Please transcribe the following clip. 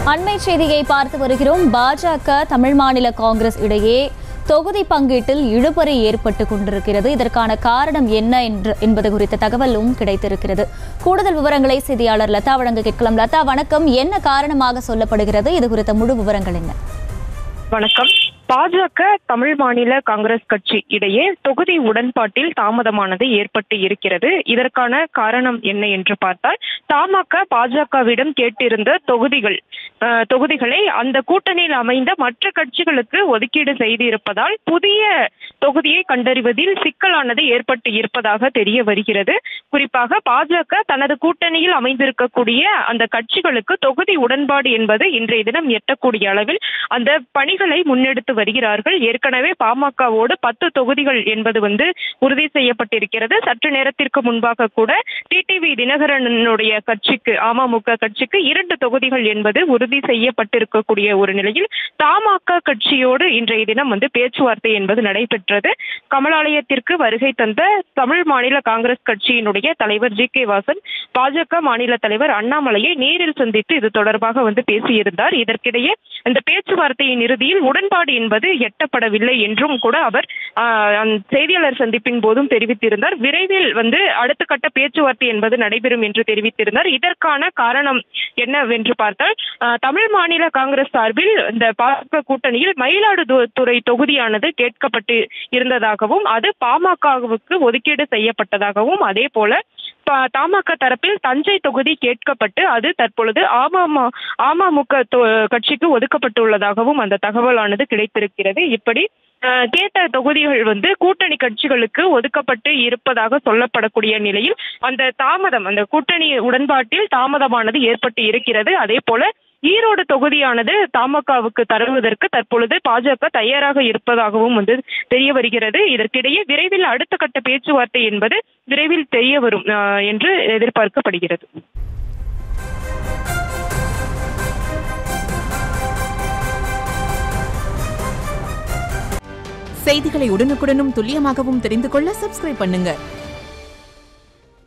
அண்மை செய்தியை பார்த்து வருகிறோம் பாஜக தமிழ் மாநில காங்கிரஸ் இடையே தொகுதி பங்கீட்டில் இழுபறி ஏற்பட்டு கொண்டிருக்கிறது இதற்கான காரணம் என்ன என்று என்பது குறித்த தகவலும் கிடைத்திருக்கிறது கூடுதல் விவரங்களை செய்தியாளர் லதா வழங்க கேட்கலாம் லதா வணக்கம் என்ன காரணமாக சொல்லப்படுகிறது இது குறித்த முழு விவரங்கள் என்ன வணக்கம் பாஜக தமிழ் மாநில காங்கிரஸ் கட்சி இடையே தொகுதி உடன்பாட்டில் தாமதமானது ஏற்பட்டு இருக்கிறது இதற்கான காரணம் என்ன என்று பார்த்தால் தமாக பாஜகவிடம் கேட்டிருந்த தொகுதிகள் அஹ், தொகுதிகளை அந்த கூட்டணியில் அமைந்த மற்ற கட்சிகளுக்கு ஒதுக்கீடு செய்திருப்பதால் புதிய தொகுதியை கண்டறிவதில் சிக்கலானது ஏற்பட்டு இருப்பதாக தெரிய வருகிறது குறிப்பாக பாஜக தனது கூட்டணியில் அமைந்திருக்கக்கூடிய அந்த கட்சிகளுக்கு தொகுதி உடன்பாடு என்பது இன்றைய தினம் எட்டக்கூடிய அளவில் அந்த பணிகளை முன்னெடுத்து வருகிறார்கள் ஏற்கனவே பாமகவோடு பத்து தொகுதிகள் என்பது வந்து உறுதி செய்யப்பட்டிருக்கிறது சற்று நேரத்திற்கு முன்பாக கூட டிடிவி தினகரனுடைய கட்சிக்கு அமமுக கட்சிக்கு இரண்டு தொகுதிகள் என்பது உறுதி செய்யப்பட்டிருக்கக்கூடிய ஒரு நிலையில் தமாக கட்சியோடு இன்றைய தினம் வந்து பேச்சுவார்த்தை என்பது நடைபெற்றது கமலாலயத்திற்கு வருகை தந்த தமிழ் மாநில காங்கிரஸ் கட்சியினுடைய தலைவர் ஜி கே வாசன் பாஜக மாநில தலைவர் அண்ணாமலையை நேரில் சந்தித்து இது தொடர்பாக வந்து பேசியிருந்தார் இதற்கிடையே இந்த பேச்சுவார்த்தையின் இறுதியில் உடன்பாடு என்பது எட்டப்படவில்லை என்றும் கூட அவர் ஆஹ், அந்த செய்தியாளர் சந்திப்பின் போதும் தெரிவித்திருந்தார் விரைவில் வந்து அடுத்த கட்ட பேச்சுவார்த்தை என்பது நடைபெறும் என்று தெரிவித்திருந்தார் இதற்கான காரணம் என்னவென்று பார்த்தால் ஆஹ், தமிழ் மாநில காங்கிரஸ் சார்பில் இந்த பாஜக கூட்டணியில் மயிலாடுதுறை தொகுதியானது கேட்கப்பட்டு இருந்ததாகவும் அது பாமகவுக்கு ஒதுக்கீடு செய்யப்பட்டதாகவும் அதே போல ப- தமாக தரப்பில் தஞ்சை தொகுதி கேட்கப்பட்டு அது தற்பொழுது அமம அமமுக தொ- கட்சிக்கு ஒதுக்கப்பட்டுள்ளதாகவும் அந்த தகவலானது கிடைத்திருக்கிறது இப்படி அஹ், கேட்ட தொகுதிகள் வந்து கூட்டணி கட்சிகளுக்கு ஒதுக்கப்பட்டு இருப்பதாக சொல்லப்படக்கூடிய நிலையில் அந்த தாமதம் அந்த கூட்டணி உடன்பாட்டில் தாமதமானது ஏற்பட்டு இருக்கிறது அதே போல ஈரோடு தொகுதியானது தமகவுக்கு தருவதற்கு தற்பொழுது பாஜக தயாராக இருப்பதாகவும் வந்து தெரிய வருகிறது இதற்கிடையே விரைவில் அடுத்த கட்ட பேச்சுவார்த்தை என்பது விரைவில் தெரிய வரும் அஹ், என்று எதிர்பார்க்கப்படுகிறது செய்திகளை உடனுக்குடனும் துல்லியமாகவும் தெரிந்து கொள்ள சப்ஸ்கிரைப் பண்ணுங்க